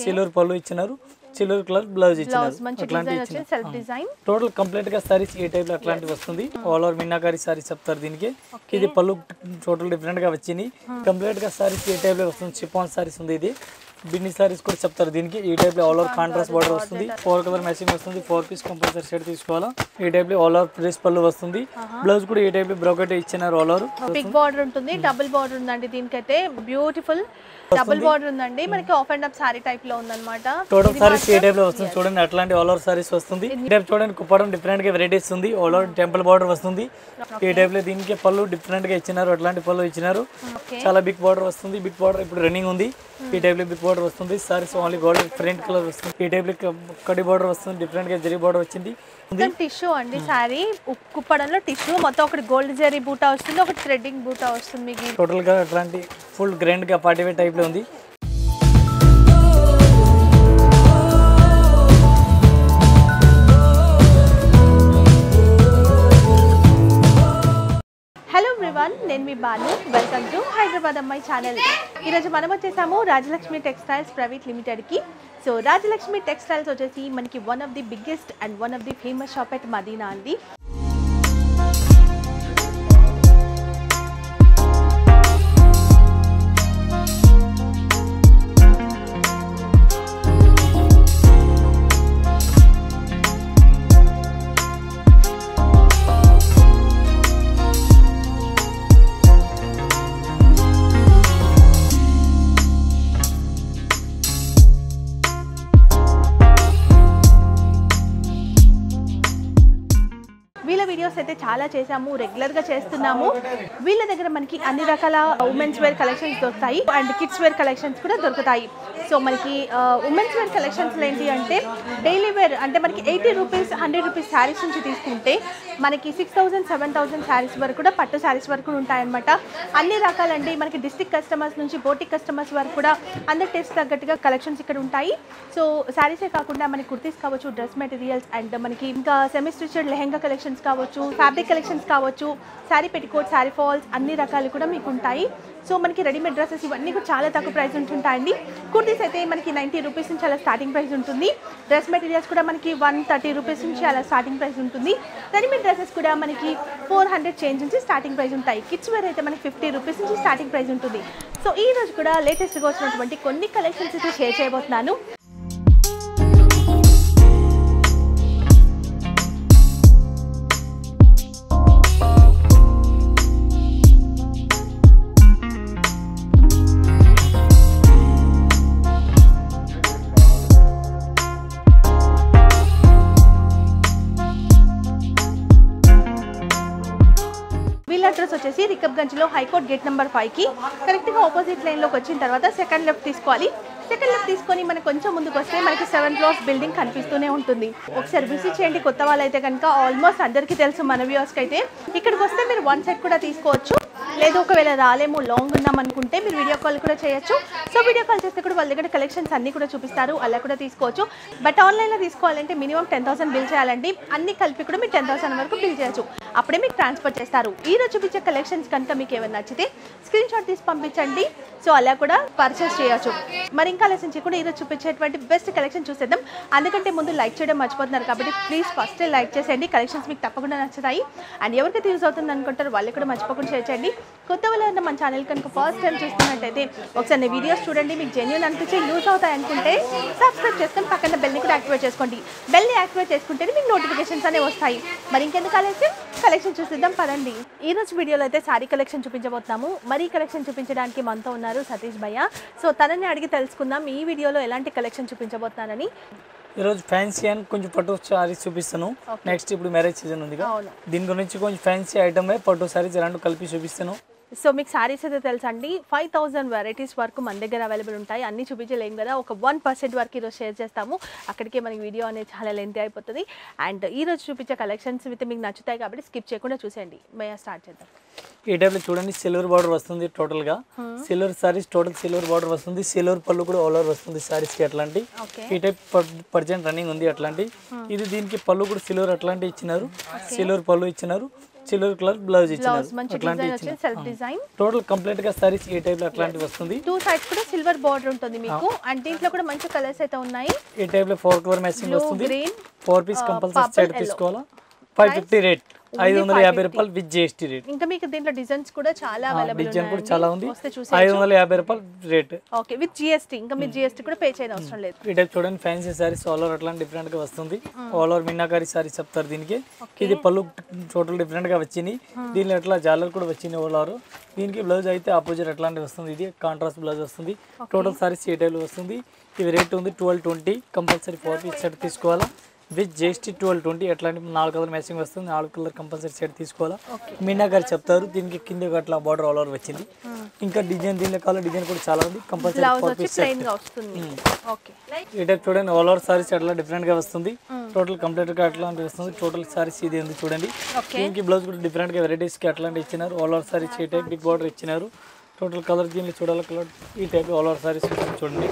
Silver పళ్ళు ఇచ్చినారు silver colour blouse blouse ఇచ్చినారు మంచి అట్లాంటి డిజైన్ ఇచ్చిన వచ్చింది సెల్ఫ్ డిజైన్ టోటల్ కంప్లీట్ గా సారీస్ ఏ టైప్ లో అట్లాంటివి వస్తుంది ఆల్ ఓవర్ మిన్నాకారి సారీస్ చెప్తారు దీనికి ఇది పళ్ళు టోటల్ డిఫరెంట్ గా వచ్చింది కంప్లీట్ గా సారీస్ ఏ టైప్ లో వస్తుంది చిపాన్ సారీస్ ఉంది ఇది బిన్ని సారీస్ కూడా చెప్తారు దీనికి ఈ టైప్ లో ఆల్ ఓవర్ కాంట్రాస్ట్ బార్డర్ వస్తుంది ఫోర్ కలర్ మ్యాచింగ్ వస్తుంది ఫోర్ పీస్ కంపల్సరీ షర్ట్ తీసుకోవాలా ఈ టైప్ లో ఆల్ ఓవర్ డ్రెస్ పళ్ళు వస్తుంది బ్లౌజ్ కూడా ఈ టైప్ లో బ్రోకెట్ ఇచ్చినారు ఆల్ ఓవర్ బిగ్ బార్డర్ ఉంటుంది డబుల్ బార్డర్ ఉందండి దీనికైతే బ్యూటిఫుల్ డబుల్ బార్డర్ ఉందండి మనకి of and up sorry type లో ఉందన్నమాట టోటల్ సారీస్ ఏ టైప్ లో వస్తుంది చూడండి అట్లాంటి ఆల్ ఓవర్ సారీస్ వస్తుంది ఈ టైప్ చూడండి కుప్పడం డిఫరెంట్ గా వెరైటీస్ ఉంది ఆల్ ఓవర్ టెంపుల్ బార్డర్ వస్తుంది ఈ టైప్ లో దీనికి పళ్ళు డిఫరెంట్ గా ఇచ్చినారు అట్లాంటి పళ్ళు ఇచ్చినారు ఓకే చాలా బిగ్ బార్డర్ వస్తుంది బిగ్ బార్డర్ ఇప్పుడు రన్నింగ్ ఉంది ఈ టైప్ లో బిగ్ బార్డర్ వస్తుంది saris only gold different colour వస్తుంది ఈ టైప్ లో కడి బార్డర్ వస్తుంది డిఫరెంట్ గా జరీ బార్డర్ వచ్చింది మొత్తం టిష్యూ అండి సారీ కుప్పడంలో టిష్యూ మొత్తం ఒకటి గోల్డ్ జరీ బూటా వస్తుంది ఒకటి థ్రెడ్డింగ్ బూటా వస్తుంది మీకు టోటల్ గా అట్లాంటి ఫుల్ గ్రాండ్ గా పార్టీ వేర్ టైప్ లో ఉంది హలో ఎవ్రీవన్ నేను మీ Banu welcome to Hyderabad Ammayi channel ఈరోజు మనం వచ్చేసాము రాజలక్ష్మి టెక్స్టైల్స్ ప్రైవేట్ లిమిటెడ్కి సో రాజలక్ష్మి టెక్స్టైల్స్ వచ్చేసి మనకి one of the biggest and one of the famous shop at Madina అండి వీళ్ళ వీడియోస్ అయితే చాలా చేసాము రెగ్యులర్ గా చేస్తున్నాము వీళ్ళ దగ్గర మనకి అన్ని రకాల ఉమెన్స్ వేర్ కలెక్షన్స్ దొరుకుతాయి అండ్ కిడ్స్ వేర్ కలెక్షన్స్ కూడా దొరుకుతాయి సో మనకి ఉమెన్స్ వేర్ కలెక్షన్స్ ఏంటి అంటే డైలీ వేర్ అంటే మనకి eighty rupees hundred rupees sarees నుంచి తీసుకుంటే మనకి six thousand seven thousand sarees వరకు కూడా పట్టు శారీస్ వరకు ఉంటాయన్నమాట అన్ని రకాలండి మనకి డిస్టిక్ కస్టమర్స్ నుంచి బోటిక్ కస్టమర్స్ వరకు కూడా అందరి టేస్ట్ తగ్గట్టుగా కలెక్షన్స్ ఇక్కడ ఉంటాయి సో శారీసే కాకుండా మనకి కుర్తీస్ కావచ్చు డ్రెస్ మెటీరియల్స్ అండ్ మనకి ఇంకా సెమీ స్టిచ్డ్ లెహెంగా కలెక్షన్స్ కావచ్చు ఫ్యాబ్రిక్ కలెక్షన్స్ కావచ్చు శారీ పెట్టికోట్ శారీ ఫాల్స్ అన్ని రకాలు కూడా మీకు ఉంటాయి సో మనకి రెడీమేడ్ డ్రెస్సెస్ ఇవన్నీ కూడా చాలా తక్కువ ప్రైస్ ఉంటుంటాయండి కుర్తీస్ అయితే మనకి నైంటీ రూపీస్ నుంచి అలా స్టార్టింగ్ ప్రైస్ ఉంటుంది డ్రెస్ మెటీరియల్స్ కూడా మనకి వన్ థర్టీ రూపీస్ నుంచి అలా స్టార్టింగ్ ప్రైస్ ఉంటుంది రెడీమేడ్ డ్రెస్సెస్ కూడా మనకి ఫోర్ హండ్రెడ్ చేంజ్ నుంచి స్టార్టింగ్ ప్రైస్ ఉంటాయి కిడ్స్ వేర్ అయితే మనకి ఫిఫ్టీ రూపీస్ నుంచి స్టార్టింగ్ ప్రైస్ ఉంటుంది సో ఈ రోజు కూడా లేటెస్ట్గా వచ్చినటువంటి కొన్ని కలెక్షన్స్ అయితే షేర్ చేయబోతున్నాను వీళ్ళ అడ్రస్ వచ్చేసి రికబ్గంజ్లో హైకోర్ట్ గేట్ నెంబర్ ఫైవ్కి కరెక్ట్గా ఆపోజిట్ లైన్లోకి వచ్చిన తర్వాత సెకండ్ లెఫ్ట్ తీసుకోవాలి సెకండ్ లెఫ్ట్ తీసుకొని మనకి కొంచెం ముందుకు వస్తే మనకి సెవెన్ ఫ్లోర్స్ బిల్డింగ్ కనిపిస్తూనే ఉంటుంది ఒకసారి విజిట్ చేయండి కొత్త వాళ్ళైతే కనుక ఆల్మోస్ట్ అందరికీ తెలుసు మన వ్యూవర్స్కి అయితే ఇక్కడికి వస్తే మీరు వన్ సెట్ కూడా తీసుకోవచ్చు లేదు ఒకవేళ రాలేము లాంగ్ ఉన్నాం అనుకుంటే మీరు వీడియో కాల్ కూడా చేయొచ్చు సో వీడియో కాల్ చేస్తే కూడా వాళ్ళ దగ్గర కలెక్షన్స్ అన్ని కూడా చూపిస్తారు అలా కూడా తీసుకోవచ్చు బట్ ఆన్లైన్లో తీసుకోవాలంటే మినిమం టెన్ థౌసండ్ బిల్ చేయాలండి అన్ని కలిపి కూడా మీరు టెన్ థౌసండ్ వరకు బిల్ చేయొచ్చు అప్పుడే మీకు ట్రాన్స్ఫర్ చేస్తారు ఈ రోజు చూపించే కలెక్షన్స్ కనుక మీకు ఏమైనా నచ్చితే స్క్రీన్ షాట్ తీసి పంపించండి సో అలా కూడా పర్చేస్ చేయొచ్చు మరి ఇంకా ఆలోచించి కూడా ఈరోజు చూపించేటువంటి బెస్ట్ కలెక్షన్ చూసేద్దాం అందుకంటే ముందు లైక్ చేయడం మర్చిపోతున్నారు కాబట్టి ప్లీజ్ ఫస్ట్ లైక్ చేసేయండి కలెక్షన్స్ మీకు తప్పకుండా నచ్చుతాయి అండ్ ఎవరికైతే యూజ్ అవుతుంది అనుకుంటారో వాళ్ళు కూడా మర్చిపోకుండా షేర్ చేయండి కొత్త వాళ్ళు ఉన్న మన ఛానల్ కనుక ఫస్ట్ టైం చూస్తున్నట్టయితే ఒకసారి నా వీడియోస్ చూడండి మీకు జెన్యున్ అనిపించి యూజ్ అవుతాయి అనుకుంటే సబ్స్క్రైబ్ చేసుకొని పక్కన బెల్ని కూడా యాక్టివేట్ చేసుకోండి బెల్ని యాక్టివేట్ చేసుకుంటేనే మీకు నోటిఫికేషన్స్ అనేవి వస్తాయి మరి ఇంకెందుకు ఆలస్యం కలెక్షన్ చూసిద్దాం పదండి ఈ రోజు వీడియోలో అయితే సారీ కలెక్షన్ చూపించబోతున్నాము మరి ఈ కలెక్షన్ చూపించడానికి మనతో ఉన్నారు సతీష్ భయ్య సో తనని అడిగి తెలుసుకుందాం ఈ వీడియోలో ఎలాంటి కలెక్షన్ చూపించబోతున్నానని ఈరోజు ఫ్యాన్సీ అని కొంచెం పట్టు సారీస్ చూపిస్తాను నెక్స్ట్ ఇప్పుడు మ్యారేజ్ సీజన్ ఉంది అవును దీని గురించి కొంచెం ఫ్యాన్సీ ఐటమ్ పట్టు సారీస్ రెండు కలిపి చూపిస్తాను సో మీకు సారీస్ అయితే తెలుసా అండి ఫైవ్ థౌసండ్ వెరైటీస్ వరకు మన దగ్గర అవైలబుల్ ఉంటాయి అన్ని చూపించలేం కదా ఒక వన్ పర్సెంట్ వరకు ఈరోజు షేర్ చేస్తాము అక్కడికే మనకి వీడియో అనేది చాలా లెంతీ అయిపోతుంది అండ్ ఈ రోజు చూపించే కలెక్షన్స్ అయితే మీకు నచ్చుతాయి కాబట్టి స్కిప్ చేయకుండా చూసేయండి మేము స్టార్ట్ చేద్దాం ఈ టైప్ లో చూడండి సిల్వర్ బార్డర్ వస్తుంది టోటల్ గా silver sarees total silver border వస్తుంది సిల్వర్ పళ్ళు కూడా ఆల్ ఓవర్ వస్తుంది సారీస్ కి అట్లాంటి ఓకే ఈ టైప్ పర్సెంట్ రన్నింగ్ ఉంది అట్లాంటి ఇది దీనికి పళ్ళు కూడా సిల్వర్ అట్లాంటి ఇచ్చినారు సిల్వర్ పళ్ళు ఇచ్చినారు సిల్వర్ కలర్ బ్లౌజ్ ఇచ్చినారు బ్లౌజ్ మంచి అట్లాంటి డిజైన్ ఇచ్చిన వచ్చింది సెల్ఫ్ డిజైన్ టోటల్ కంప్లీట్ గా సారీస్ ఈ టైప్ లో అట్లాంటివి వస్తుంది టూ సైడ్స్ కూడా సిల్వర్ బార్డర్ ఉంటుంది మీకు అండ్ దీంట్లో కూడా మంచి కలర్స్ అయితే ఉన్నాయి ఈ టైప్ లో ఫోర్ కలర్ మ్యాచింగ్ బ్లూ వస్తుంది green four piece compulsory purple, set yellow. తీసుకోవాలా ఫైవ్ ఫిఫ్టీ రేట్ ఐదు వందల యాభై రూపాయలు విత్ జిఎస్టీ రేట్ ఇంకా మీకు దీంట్లో డిజైన్స్ కూడా చాలా అవైలబుల్ డిజైన్ కూడా చాలా ఉంది వస్తే చూసి ఐదు వందల యాభై రూపాయలు రేట్ ఓకే విత్ జిఎస్టీ ఇంకా మీరు జిఎస్టీ కూడా పే చేయడం అవసరం లేదు ఈ టైప్ చూడండి ఫ్యాన్సీ సారీస్ ఆల్ ఓవర్ అట్లా డిఫరెంట్ గా వస్తుంది ఆల్ ఓవర్ మిన్నాకారి సారీస్ చెప్తారు దీనికి ఇది పళ్ళు టోటల్ డిఫరెంట్ గా వచ్చింది దీనిలో అట్లా జాలర్ కూడా వచ్చింది ఆల్ ఓవర్ దీనికి బ్లౌజ్ అయితే ఆపోజిట్ అట్లాంటివి వస్తుంది ఇది కాంట్రాస్ట్ బ్లౌజ్ వస్తుంది టోటల్ సారీస్ ఈ టైప్ వస్తుంది ఇది రేట్ ఉంది twelve twenty compulsory four piece set తీసుకోవాలా విత్ జిఎస్టీ ట్వెల్వ్ ట్వంటీ అట్లాంటి నాలుగు కలర్ మ్యాచింగ్ వస్తుంది నాలుగు కలర్ కంపల్సరీ సెట్ తీసుకోవాలా మీనా గారు చెప్తారు దీనికి కింద అట్లా బార్డర్ ఆల్ ఓవర్ వచ్చింది ఇంకా డిజైన్ దీనిలో కావాలి డిజైన్ కూడా చాలా ఉంది కంపల్సరీ బ్లౌజ్ ఫోర్ వచ్చి పీస్ సెట్ ప్లెయిన్ గా వస్తుంది ఓకే ఈ టైప్ చూడండి ఆల్ ఓవర్ సారీస్ అట్లా డిఫరెంట్ గా వస్తుంది టోటల్ కంప్లీట్ గా అట్లాంటి వస్తుంది టోటల్ సారీస్ ఇది ఉంది చూడండి ఓకే దీనికి బ్లౌజ్ కూడా డిఫరెంట్ గా వెరైటీస్ కి అట్లాంటి ఇచ్చినారు ఆల్ ఓవర్ సారీస్ ఈ టైప్ బిగ్ బార్డర్ ఇచ్చినారు టోటల్ కలర్ దీనిలో చూడాలి కలర్ ఈ టైప్ ఆల్ ఓవర్ సారీస్ చూడండి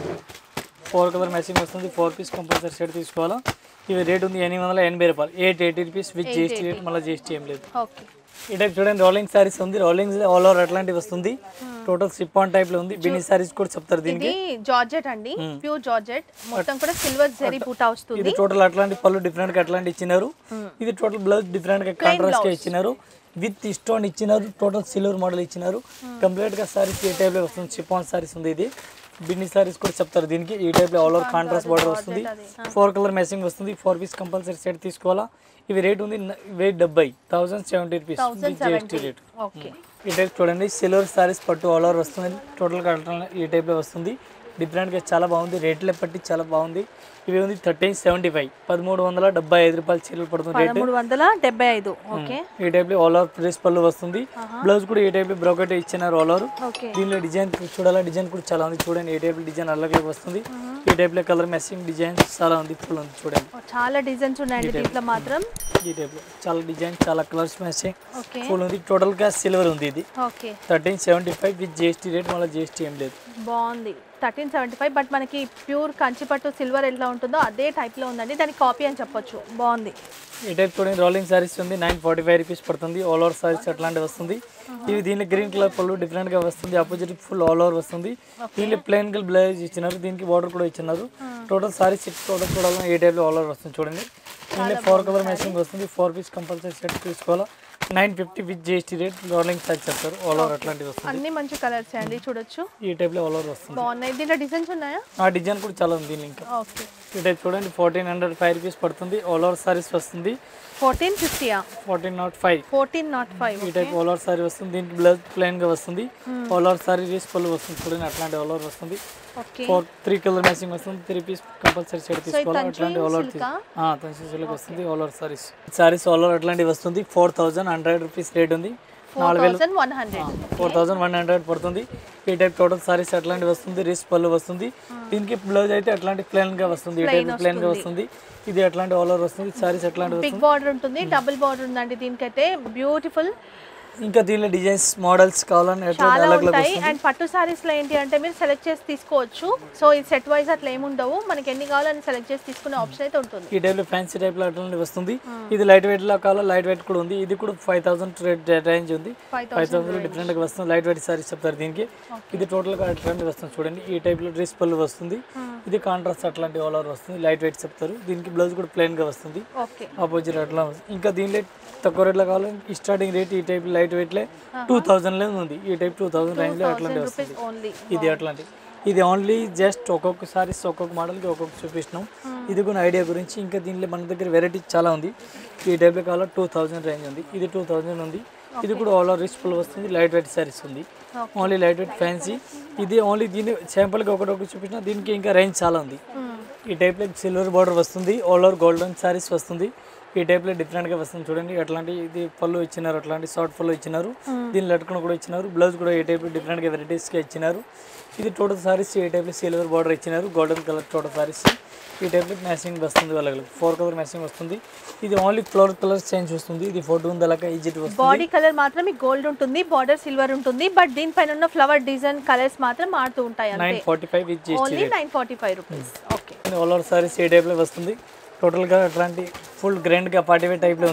ఫోర్ కలర్ మ్యాచింగ్ వస్తుంది ఫోర్ పీస్ కంపల్సరీ సెట్ తీసుకోవాలా ఇవి రేట్ ఉంది ఎనిమిది వందల ఎనభై రూపాయలు eight eighty rupees with GST rate మళ్ళీ జిఎస్టీ ఏం లేదు ఓకే ఈ టైప్ చూడండి రోలింగ్ సారీస్ ఉంది రోలింగ్ ఆల్ ఓవర్ అట్లాంటివి వస్తుంది టోటల్ స్లిప్ ఆన్ టైప్ లో ఉంది బినీ సారీస్ కూడా చెప్తారు దీనికి ఇది జార్జెట్ అండి ప్యూర్ జార్జెట్ మొత్తం కూడా సిల్వర్ జెరీ బూటా వస్తుంది ఇది టోటల్ అట్లాంటి పళ్ళు డిఫరెంట్ గా అట్లాంటి ఇచ్చినారు ఇది టోటల్ బ్లౌజ్ డిఫరెంట్ గా కాంట్రాస్ట్ గా ఇచ్చినారు విత్ స్టోన్ ఇచ్చినారు టోటల్ సిల్వర్ మోడల్ ఇచ్చినారు కంప్లీట్ గా సారీస్ ఈ టైప్ లో వస్తుంది చిపాన్ సారీస్ ఉంది ఇది బిన్ని సారీస్ కూడా చెప్తారు దీనికి ఈ టైప్ లో ఆల్ ఓవర్ కాంట్రాస్ట్ బార్డర్ వస్తుంది ఫోర్ కలర్ మ్యాచింగ్ వస్తుంది ఫోర్ పీస్ కంపల్సరీ సెట్ తీసుకోవాలా ఇవి రేట్ ఉంది వెయిట్ డెబ్బై thousand seventy rupees GST rate okay ఈ టైప్ చూడండి సిల్వర్ సారీస్ పట్టు ఆల్ ఓవర్ వస్తుంది టోటల్ కలర్ ఈ టైప్లో వస్తుంది డిఫరెంట్గా చాలా బాగుంది రేట్లే పట్టి చాలా బాగుంది ఇవి ఉంది థర్టీన్ సెవెంటీ ఫైవ్ పదమూడు వందల డెబ్బై ఐదు రూపాయలు చీరలు పడుతుంది రేట్ పదమూడు వందల డెబ్బై ఐదు ఓకే ఈ టైప్లో ఆల్ ఓవర్ ప్రెస్ పళ్ళు వస్తుంది బ్లౌజ్ కూడా ఈ టైప్లో బ్రోకెట్ ఇచ్చినారు ఆల్ ఓవర్ ఓకే దీనిలో డిజైన్ చూడాలా డిజైన్ కూడా చాలా ఉంది చూడండి ఈ టైప్ డిజైన్ అలాగే వస్తుంది ఈ టైప్లో కలర్ మ్యాచింగ్ డిజైన్ చాలా ఉంది ఫుల్ ఉంది చూడండి చాలా డిజైన్స్ ఉన్నాయండి దీంట్లో మాత్రం ఈ టైప్లో చాలా డిజైన్ చాలా కలర్స్ మ్యాచింగ్ ఓకే ఫుల్ ఉంది టోటల్గా సిల్వర్ ఉంది ఇది okay thirteen seventy five with GST rate మళ్ళీ జిఎస్టీ ఏం లేదు బాగుంది థర్టీన్ సెవెంటీ ఫైవ్ బట్ మనకి ప్యూర్ కంచిపట్టు సిల్వర్ ఎలా ఉంటుందో అదే టైప్లో ఉందండి దాని కాపీ అని చెప్పొచ్చు బాగుంది ఈ టైప్ చూడండి రోలింగ్ సారీస్ ఉంది నైన్ ఫార్టీ ఫైవ్ రూపీస్ పడుతుంది ఆల్ ఓవర్ సారీస్ అట్లాంటివి వస్తుంది ఇవి దీనిలో గ్రీన్ కలర్ పళ్ళు డిఫరెంట్ గా వస్తుంది ఆపోజిట్ ఫుల్ ఆల్ ఓవర్ వస్తుంది దీనిలో ప్లెయిన్ కలర్ బ్లౌజ్ ఇచ్చినారు దీనికి బార్డర్ కూడా ఇచ్చినారు టోటల్ సారీస్ టోటల్ చూడాలి ఏ టైప్ లో ఆల్ ఓవర్ వస్తుంది చూడండి దీనిలో ఫోర్ కలర్ మ్యాచింగ్ వస్తుంది ఫోర్ పీస్ కంపల్సరీ సెట్ తీసుకోవాలా nine fifty with GST rate rolling sarees చెప్తారు ఆల్ ఓవర్ అట్లాంటివి వస్తుంది అన్ని మంచి కలర్స్ అండి చూడొచ్చు ఈ టైప్ లో ఆల్ ఓవర్ వస్తుంది బాగున్నాయి దీంట్లో డిజైన్స్ ఉన్నాయా ఆ డిజైన్ కూడా చాలా ఉంది దీనిలో ఇంకా ఓకే ఈ టైప్ చూడండి ఫోర్టీన్ హండ్రెడ్ ఫైవ్ రూపీస్ పడుతుంది ఆల్ ఓవర్ సారీస్ వస్తుంది ఫోర్టీన్ ఫిఫ్టీయా fourteen not five fourteen not five ఈ టైప్ ఆల్ ఓవర్ సారీ వస్తుంది దీనికి బ్లౌజ్ ప్లెయిన్ గా వస్తుంది ఆల్ ఓవర్ సారీ రీస్ పళ్ళు వస్తుంది చూడండి అట్లాంటి ఆల్ ఓవర్ వస్తుంది okay four three colour matching వస్తుంది త్రీ పీస్ కంపల్సరీ సెట్ తీసుకోవాలి తంచి అట్లాంటి ఆల్ ఓవర్ సిల్కా? తన్సిల్క్ వస్తుంది all over sarees sarees all over అట్లాంటివి వస్తుంది four thousand hundred rupees rate ఉంది నాలుగు వేలు thousand one hundred four thousand one hundred పడుతుంది ఈ టైప్ టోటల్ సారీస్ అట్లాంటివి వస్తుంది రిస్ పళ్ళు వస్తుంది దీనికి బ్లౌజ్ అయితే అట్లాంటి ప్లెయిన్ గా వస్తుంది ఈ టైప్ ప్లెయిన్ గా వస్తుంది ఇది అట్లాంటి ఆల్ ఓవర్ వస్తుంది సారీస్ అట్లాంటి వస్తుంది బిగ్ బార్డర్ ఉంటుంది డబుల్ బార్డర్ ఉందండి దీనికైతే బ్యూటిఫుల్ ఇంకా దీనిలో డిజైన్స్ మోడల్స్ కావాలని ఎట్లా చాలా అలగ్ అలగ్ ఉంటాయి అండ్ పట్టు సారీస్ లో ఏంటి అంటే మీరు సెలెక్ట్ చేసి తీసుకోవచ్చు సో ఈ సెట్ వైజ్ అట్లా ఏముండవు మనకి ఎన్ని కావాలని సెలెక్ట్ చేసి తీసుకునే ఆప్షన్ అయితే ఉంటుంది ఈ టైప్ లో ఫ్యాన్సీ టైప్ లో అట్లాంటి వస్తుంది ఇది లైట్ వెయిట్ లో కావాలా లైట్ వెయిట్ కూడా ఉంది ఇది కూడా ఫైవ్ థౌసండ్ రేంజ్ ఉంది ఫైవ్ ఫైవ్ థౌసండ్ డిఫరెంట్ గా వస్తుంది లైట్ వెయిట్ సారీస్ చెప్తారు దీనికి ఇది టోటల్ గా అట్లాంటి వస్తుంది చూడండి ఈ టైప్ లో డ్రెస్ పళ్ళు వస్తుంది ఇది కాంట్రాస్ట్ అట్లాంటి ఆల్ ఓవర్ వస్తుంది లైట్ వెయిట్ చెప్తారు దీనికి బ్లౌజ్ కూడా ప్లెయిన్ గా వస్తుంది ఓకే ఆపోజిట్ అట్లా వస్తుంది. ఇంకా దీనిలో తక్కువ రేట్లో కావాలంటే స్టార్టింగ్ రేట్ ఈ టైప్ లైట్ వెయిట్ లే టూ థౌసండ్ లో ఉంది ఈ టైప్ టూ థౌసండ్ రేంజ్ లో అట్లాంటి వస్తుంది రూపీస్ ఓన్లీ ఇది అట్లాంటి ఇది ఓన్లీ జస్ట్ ఒక్కొక్క సారీస్ ఒక్కొక్క మోడల్కి ఒక్కొక్క చూపిస్తున్నాం ఇది కూడా ఐడియా గురించి ఇంకా దీనిలో మన దగ్గర వెరైటీ చాలా ఉంది ఈ టైప్లో కావాలా టూ థౌజండ్ రేంజ్ ఉంది ఇది టూ థౌజండ్ ఉంది ఇది కూడా ఆల్ ఓవర్ రిచ్ ఫుల్ వస్తుంది లైట్ వెయిట్ సారీస్ ఉంది ఓన్లీ లైట్ వెయిట్ ఫ్యాన్సీ ఇది ఓన్లీ దీని శాంపుల్కి ఒకటి ఒకటి చూపించిన దీనికి ఇంకా రేంజ్ చాలా ఉంది ఈ టైప్లో సిల్వర్ బార్డర్ వస్తుంది ఆల్ ఓవర్ గోల్డెన్ సారీస్ వస్తుంది ఈ టైప్లో డిఫరెంట్గా వస్తుంది చూడండి అట్లాంటి ఇది పళ్ళు ఇచ్చినారు అట్లాంటి షార్ట్ పళ్ళు ఇచ్చినారు దీని లట్టుకుని కూడా ఇచ్చినారు బ్లౌజ్ కూడా ఈ టైప్లో డిఫరెంట్గా వెరైటీస్గా ఇచ్చినారు ఇది టోటల్ సారీస్ ఈ టైప్లో సిల్వర్ బార్డర్ ఇచ్చినారు గోల్డెన్ కలర్ టోటల్ సారీస్ ఈ టైప్లో మ్యాచింగ్ వస్తుంది వాళ్ళకి ఫోర్ కలర్ మ్యాచింగ్ వస్తుంది ఇది ఓన్లీ ఫ్లోర్ కలర్ చేంజ్ వస్తుంది ఇది ఫోటో ఉంది అలాగే ఈజిట్ వస్తుంది బాడీ కలర్ మాత్రం మీకు గోల్డ్ ఉంటుంది బార్డర్ సిల్వర్ ఉంటుంది బట్ దీనిపైన ఉన్న ఫ్లవర్ డిజైన్ కలర్స్ మాత్రం మారుతూ ఉంటాయి అంతే nine forty five with only nine forty five rupees okay all over saris ఏ టైప్లో వస్తుంది టోటల్గా అట్లాంటి ఫుల్ గ్రాండ్గా పార్టీ వేర్ టైప్లో ఉంది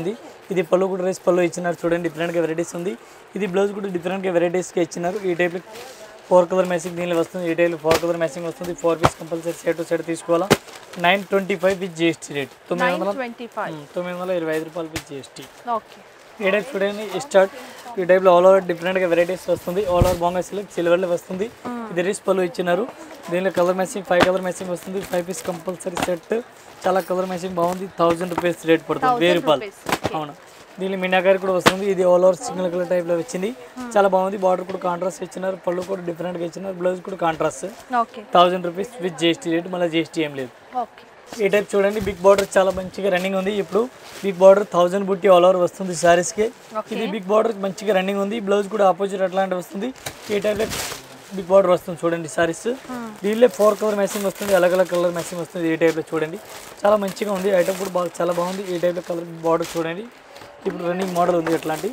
ఇది పళ్ళు కూడా రేస్ పళ్ళు ఇచ్చినారు చూడండి డిఫరెంట్గా వెరైటీస్ ఉంది ఇది బ్లౌజ్ కూడా డిఫరెంట్గా వెరైటీస్గా ఇచ్చినారు ఈ టైప్ ఫోర్ కలర్ మ్యాచింగ్ దీనిలో వస్తుంది ఈ టైప్ ఫోర్ కలర్ మ్యాచింగ్ వస్తుంది four piece compulsory set set తీసుకోవాలా nine twenty five with GST rate తొమ్మిది నైన్ వందల ట్వంటీ ఫైవ్ ఉమ్, తొమ్మిది వందల ఇరవై ఐదు రూపాయలు విత్ జిఎస్టీ ఓకే ఈ టైప్ చూడండి స్టార్ట్ ఈ టైప్లో ఆల్ ఓవర్ డిఫరెంట్గా వెరైటీస్ వస్తుంది ఆల్ ఓవర్ బాగా సిల్క్ సిల్వర్లో వస్తుంది ఇది రిస్ పళ్ళు ఇచ్చినారు దీనిలో colour matching five colour matching వస్తుంది ఫైవ్ పీస్ కంపల్సరీ సెట్ చాలా కలర్ మ్యాచింగ్ బాగుంది థౌజండ్ రూపీస్ రేట్ పడుతుంది వెయ్యి రూపాయలు rupees. అవును దీనిలో మీనాకారి కూడా వస్తుంది ఇది ఆల్ ఓవర్ సింగిల్ కలర్ టైప్లో వచ్చింది చాలా బాగుంది బార్డర్ కూడా కాంట్రాస్ట్ ఇచ్చినారు పళ్ళు కూడా డిఫరెంట్గా ఇచ్చినారు బ్లౌజ్ కూడా contrast okay thousand rupees with GST rate మళ్ళీ జిఎస్టీ ఏం లేదు ఓకే ఈ టైప్ చూడండి బిగ్ బార్డర్ చాలా మంచిగా రన్నింగ్ ఉంది ఇప్పుడు బిగ్ బార్డర్ థౌజండ్ బుట్టి ఆల్ ఓవర్ వస్తుంది సారీస్కి ఇది బిగ్ బార్డర్ మంచిగా రన్నింగ్ ఉంది బ్లౌజ్ కూడా ఆపోజిట్ అట్లాంటి వస్తుంది ఈ టైప్ బిగ్ బార్డర్ వస్తుంది చూడండి సారీస్ దీనిలో ఫోర్ కలర్ మ్యాచింగ్ వస్తుంది అలగ్ అలగ్ కలర్ మ్యాచింగ్ వస్తుంది ఈ టైప్లో చూడండి చాలా మంచిగా ఉంది ఐటమ్ కూడా బాగా చాలా బాగుంది ఈ టైప్లో కలర్ బార్డర్ చూడండి ఇప్పుడు రన్నింగ్ మోడల్ ఉంది అట్లాంటి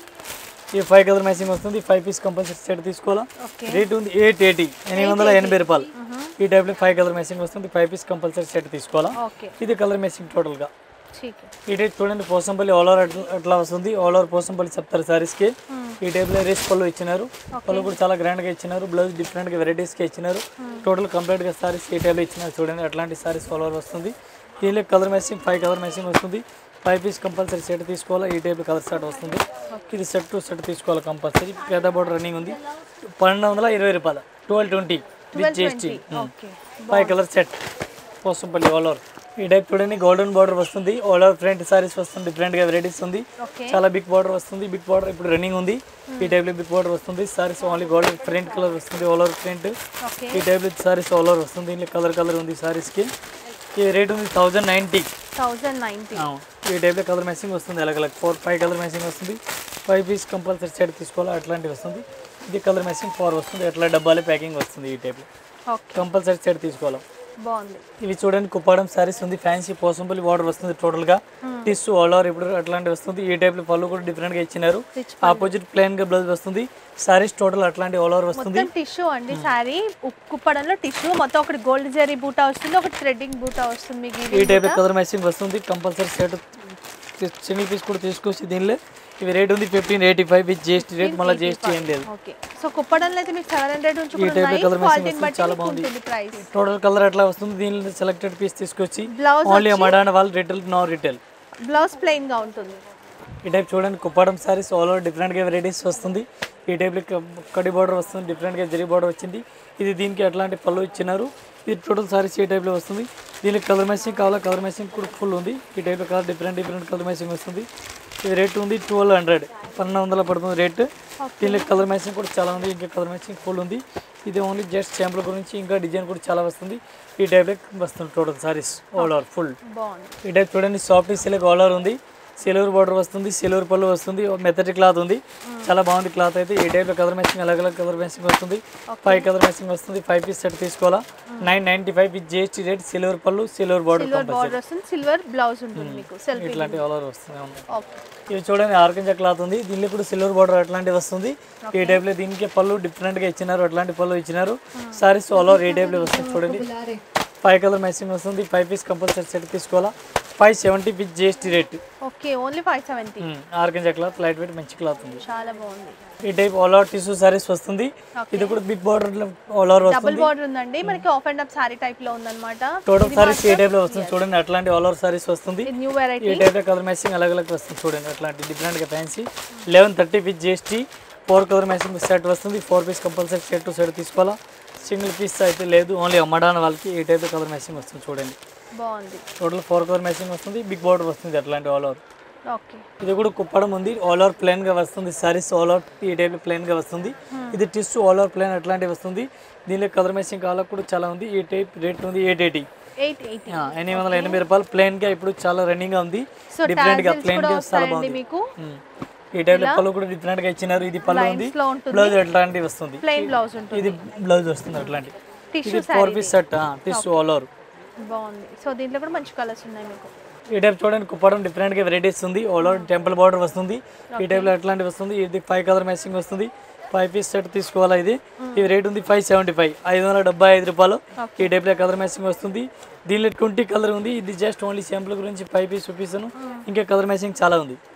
ఈ ఫైవ్ కలర్ మ్యాచింగ్ వస్తుంది ఫైవ్ పీస్ కంపల్సరీ సెట్ తీసుకోవాలా ఓకే రేట్ ఉంది ఎయిట్ ఎయిటీ ఎనిమిది వందల ఎనభై రూపాయలు ఈ టైప్లో ఫైవ్ కలర్ మ్యాచింగ్ వస్తుంది ఫైవ్ పీస్ కంపల్సరీ సెట్ తీసుకోవాలా ఓకే ఇది కలర్ మ్యాచింగ్ టోటల్గా ठीक है ఈ టైప్ చూడండి పోసంపల్లి ఆల్ ఓవర్ అట్లా అట్లా వస్తుంది ఆల్ ఓవర్ పోసంపల్లి చెప్తారు సారీస్కి ఈ టైప్లో రేస్ పళ్ళు ఇచ్చినారు పళ్ళు కూడా చాలా గ్రాండ్గా ఇచ్చినారు బ్లౌజ్ డిఫరెంట్గా వెరైటీస్కి ఇచ్చినారు టోటల్ కంప్లీట్గా సారీస్ ఈ టైప్లో ఇచ్చినారు చూడండి అట్లాంటి సారీస్ ఆల్ ఓవర్ వస్తుంది దీనిలో colour matching five colour matching వస్తుంది ఫైవ్ పీస్ కంపల్సరీ సెట్ తీసుకోవాలా ఈ టైప్ కలర్ సెట్ వస్తుంది ఇది సెట్ టు సెట్ తీసుకోవాలి కంపల్సరీ పెద్ద బోర్డర్ రన్నింగ్ ఉంది పన్నెండు వందల ఇరవై రూపాయలు twelve twenty with GST okay five colour set Pochampally all over ఈ టైప్ చూడండి గోల్డెన్ బార్డర్ వస్తుంది ఆల్ ఓవర్ ఫ్రంట్ సారీస్ వస్తుంది డిఫరెంట్ గా వెరైటీస్ ఉంది ఓకే చాలా బిగ్ బార్డర్ వస్తుంది బిగ్ బార్డర్ ఇప్పుడు రన్నింగ్ ఉంది ఈ టైప్ లో బిగ్ బార్డర్ వస్తుంది saris only golden front colour వస్తుంది ఆల్ ఓవర్ ఫ్రంట్ ఓకే ఈ టైప్ లో సారీస్ ఆల్ ఓవర్ వస్తుంది దీనిలో కలర్ కలర్ ఉంది సారీస్ కి ఈ రేట్ ఉంది థౌజండ్ నైంటీ థౌజండ్ నైంటీ ఈ టైప్ లో కలర్ మ్యాచింగ్ వస్తుంది అలాగ అలాగ ఫోర్ ఫైవ్ కలర్ మ్యాచింగ్ వస్తుంది ఫైవ్ పీస్ కంపల్సరీ సెట్ తీసుకోవాలి అట్లాంటివి వస్తుంది ఇది కలర్ మ్యాచింగ్ ఫోర్ వస్తుంది అట్లా డబ్బాలే ప్యాకింగ్ వస్తుంది ఈ టైప్ లో ఓకే కంపల్సరీ సెట్ తీసుకోవాలి బాగుంది ఇవి చూడండి కుప్పాడం సారీస్ ఉంది ఫ్యాన్సీ పోసంపల్లి బార్డర్ వస్తుంది టోటల్ గా టిస్సు ఆల్ ఓవర్ ఇప్పుడు అట్లాంటి వస్తుంది ఈ టైప్ లో పళ్ళు కూడా డిఫరెంట్ గా ఇచ్చినారు Rich ఆపోజిట్ ప్లెయిన్ గా బ్లౌజ్ వస్తుంది సారీస్ టోటల్ అట్లాంటి ఆల్ ఓవర్ వస్తుంది మొత్తం టిష్యూ అండి శారీ కుప్పడంలో టిష్యూ మొత్తం ఒకటి గోల్డ్ జరీ బూటా వస్తుంది ఒకటి థ్రెడ్డింగ్ బూటా వస్తుంది మీకు ఈ ఇది టైప్ కలర్ మ్యాచింగ్ వస్తుంది కంపల్సరీ సెట్ సింగిల్ పీస్ కూడా తీసుకొచ్చి దీనిలో ఇవి రేట్ ఉంది fifteen eighty five with GST rate మళ్ళీ జిఎస్టీ ఏం లేదు ఓకే సో కుప్పడంలో అయితే మీకు సెవెన్ హండ్రెడ్ నుంచి ఈ కూడా type లో ఉన్నాయి colour matching క్వాలిటీని వస్తుంది, బట్టి చాలా మీకు బాగుంది. ఉంటుంది ప్రైస్ టోటల్ కలర్ అట్లా వస్తుంది దీనిలో సెలెక్టెడ్ పీస్ తీసుకొచ్చి బ్లౌజ్ ఓన్లీ మడాన వాళ్ళు retail no retail blouse plain గా ఉంటుంది ఈ టైప్ చూడండి కుప్పాడం సారీస్ ఆల్ ఓవర్ డిఫరెంట్గా వెరైటీస్ వస్తుంది ఈ టైప్లో కడి బార్డర్ వస్తుంది డిఫరెంట్గా జరీ బార్డర్ వచ్చింది ఇది దీనికి అట్లాంటి పళ్ళు ఇచ్చినారు ఇది టోటల్ సారీస్ ఈ టైప్లో వస్తుంది దీనికి కలర్ మ్యాచింగ్ కావాలా కలర్ మ్యాచింగ్ కూడా ఫుల్ ఉంది ఈ టైప్లో colour different different colour matching వస్తుంది ఇది రేట్ ఉంది ట్వెల్వ్ హండ్రెడ్ పన్నెండు వందల పడుతుంది రేట్ దీనిలో కలర్ మ్యాచింగ్ కూడా చాలా ఉంది ఇంకా కలర్ మ్యాచింగ్ ఫుల్ ఉంది ఇది ఓన్లీ జస్ట్ శాంపుల్ గురించి ఇంకా డిజైన్ కూడా చాలా వస్తుంది ఈ టైప్లో వస్తుంది total saris all over full బాగుంది ఈ టైప్ చూడండి సాఫ్ట్ సిల్క్ ఆలర్ ఉంది సిల్వర్ బార్డర్ వస్తుంది సిల్వర్ పళ్ళు వస్తుంది మెత్తటి క్లాత్ ఉంది చాలా బాగుంది క్లాత్ అయితే ఈ టైప్ కలర్ మ్యాచింగ్ అలగ్ అలగ్ కలర్ మ్యాచింగ్ వస్తుంది ఫైవ్ కలర్ మ్యాచింగ్ వస్తుంది ఫైవ్ పీస్ సెట్ తీసుకోవాలా nine ninety five with GST rate silver పళ్ళు సిల్వర్ బార్డర్ సిల్వర్ బార్డర్ వస్తుంది సిల్వర్ బ్లౌజ్ ఉంటుంది మీకు సెల్ఫీ ఇట్లాంటి ఆలర్ వస్తుంది అవును. ఓకే ఇవి చూడండి ఆర్కంజ క్లాత్ ఉంది దీనిలో కూడా సిల్వర్ బార్డర్ అట్లాంటివి వస్తుంది ఈ టైప్ లో దీనికి పళ్ళు డిఫరెంట్ గా ఇచ్చినారు అట్లాంటి పళ్ళు ఇచ్చినారు సారీస్ ఆల్ ఓవర్ ఈ టైప్ లో వస్తుంది చూడండి ఫైవ్ కలర్ మ్యాచింగ్ వస్తుంది ఫైవ్ పీస్ కంపల్సరీ సెట్ తీసుకోవాలా five seventy with GST rate okay only five seventy organza cloth light weight మంచి క్లాత్ ఉంది చాలా బాగుంది ఈ type all over tissue saris వస్తుంది ఇది కూడా big border all over double వస్తుంది బార్డర్ ఉందండి మనకి of and up sorry type లో ఉందన్నమాట టోటల్ సారీస్ ఈ టైప్ లో వస్తుంది చూడండి అట్లాంటి ఆల్ ఓవర్ సారీస్ వస్తుంది ఇది న్యూ ఈ వెరైటీ టైప్ కలర్ మ్యాచింగ్ అలగ్ అలగ్ వస్తుంది చూడండి అట్లాంటి డిఫరెంట్ గా fancy eleven thirty with GST four colour matching set వస్తుంది four piece compulsory set to set తీసుకోవాలా సింగిల్ పీస్ అయితే లేదు ఓన్లీ అమ్మడానికి వాళ్ళకి ఈ టైప్ కలర్ మ్యాచింగ్ వస్తుంది చూడండి బాగుంది టోటల్ ఫోర్ కలర్ మ్యాచింగ్ వస్తుంది బిగ్ బార్డర్ వస్తుంది అట్లాంటి ఆల్ ఓవర్ ఓకే ఇది కూడా కుప్పడం ఉంది ఆల్ ఓవర్ ప్లెయిన్ గా వస్తుంది సారీస్ ఆల్ ఓవర్ ఈ టైప్ ప్లెయిన్ గా వస్తుంది ఇది టిష్యూ ఆల్ ఓవర్ ప్లెయిన్ అట్లాంటివి వస్తుంది దీనిలో కలర్ మ్యాచింగ్ కావాలా కూడా చాలా ఉంది ఈ టైప్ రేట్ ఉంది ఎయిట్ ఎయిటీ ఎయిట్ ఎయిటీ ఎనిమిది వందల ఎనభై రూపాయలు ప్లెయిన్ గా ఇప్పుడు చాలా రన్నింగ్ గా ఉంది సో డిఫరెంట్ గా టాజిల్స్ ప్లెయిన్ కూడా గా చాలా వస్తాయండి బాగుంది మీకు ఉమ్. ఈ టైప్ లో పళ్ళు కూడా డిఫరెంట్ గా ఇచ్చినారు ఇది పళ్ళు ఉంది లైన్స్ లో ఉంటుంది బ్లౌజ్ అట్లాంటివి వస్తుంది ప్లెయిన్ బ్లౌజ్ ఉంటుంది ఇది బ్లౌజ్ వస్తుంది అట్లాంటి టిష్యూ ఇది four piece set tissue all over బాగుంది సో దీంట్లో కూడా మంచి కలర్స్ ఉన్నాయి మీకు ఈ టైప్ చూడండి కుప్పడం డిఫరెంట్ గా వెరైటీస్ ఉంది ఆల్ ఓవర్ టెంపుల్ బార్డర్ వస్తుంది ఈ టైప్ లో అట్లాంటివి వస్తుంది ఇది ఫైవ్ కలర్ మ్యాచింగ్ వస్తుంది ఫైవ్ పీస్ సెట్ తీసుకోవాలా ఇది ఇది రేట్ ఉంది ఫైవ్ సెవెంటీ ఫైవ్ ఐదు వందల డెబ్బై ఐదు రూపాయలు ఈ టైప్ లో కలర్ మ్యాచింగ్ వస్తుంది దీనిలో ట్వంటీ కలర్ ఉంది ఇది జస్ట్ ఓన్లీ శాంపుల్ గురించి ఫైవ్ పీస్ చూపిస్తాను ఇంకా కలర్ మ్యాచింగ్ చాలా ఉంది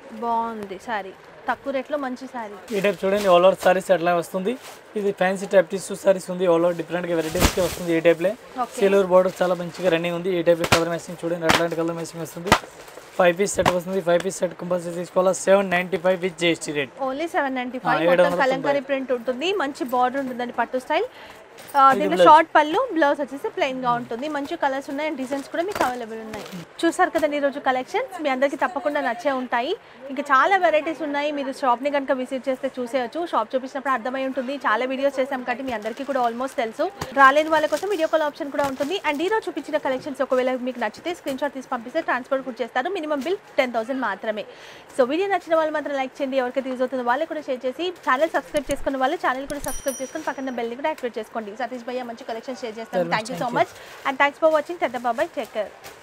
బాగుంది సారీ తక్కువ రేట్లో మంచి సారీ ఈ టైప్ చూడండి ఆల్ ఓవర్ సారీస్ అట్లా వస్తుంది ఇది ఫ్యాన్సీ టైప్ టిష్యూ సారీస్ ఉంది ఆల్ ఓవర్ డిఫరెంట్ గా వెరైటీస్ కి వస్తుంది ఈ టైప్ లో Okay. సిల్వర్ బోర్డర్ చాలా మంచిగా రన్నింగ్ ఉంది ఈ టైప్ కలర్ మ్యాచింగ్ చూడండి అట్లాంటి కలర్ మ్యాచింగ్ వస్తుంది ఫైవ్ పీస్ సెట్ వస్తుంది ఫైవ్ పీస్ సెట్ కంపల్సరీ తీసుకోవాలా seven ninety five with GST rate only seven ninety ah, five ఏడు మొత్తం వందల కలంకారీ ప్రింట్ ఉంటుంది మంచి బార్డర్ ఉంటుందండి పట్టు స్టైల్ దీంట్లో షార్ట్ పళ్ళు బ్లౌజ్ వచ్చేసి ప్లెయిన్ గా ఉంటుంది మంచి కలర్స్ ఉన్నాయి అండ్ డిజైన్స్ కూడా మీకు అవైలబుల్ ఉన్నాయి చూసారు కదండి ఈరోజు కలెక్షన్స్ మీ అందరికీ తప్పకుండా నచ్చే ఉంటాయి ఇంకా చాలా వెరైటీస్ ఉన్నాయి మీరు షాప్ ని కనుక విజిట్ చేస్తే చూసేయచ్చు షాప్ చూపించినప్పుడు అర్థమై ఉంటుంది చాలా వీడియోస్ చేసాం కాబట్టి మీ అందరికీ కూడా ఆల్మోస్ట్ తెలుసు రాలేని వాళ్ళ కోసం వీడియో కాల్ ఆప్షన్ కూడా ఉంటుంది అండ్ ఈరోజు చూపించిన కలెక్షన్స్ ఒకవేళ మీకు నచ్చితే స్క్రీన్ షాట్ తీసి పంపిస్తే ట్రాన్స్పోర్ట్ కూడా చేస్తారు మినిమం బిల్ టెన్ థౌసండ్ మాత్రమే సో వీడియో నచ్చిన వాళ్ళు మాత్రం లైక్ చేయండి ఎవరికైతే యూజ్ అవుతుందో వాళ్ళు కూడా షేర్ చేసి ఛానల్ సబ్స్క్రైబ్ చేసుకున్న వాళ్ళు ఛానల్ కూడా సబ్స్క్రైబ్ చేసుకుని పక్కన బెల్ కూడా యాక్టివేట్ చేసుకోండి సతీష్ భయ్య మంచి కలెక్షన్ షేర్ చేస్తాను thank you so much and thanks for watching then bye bye take care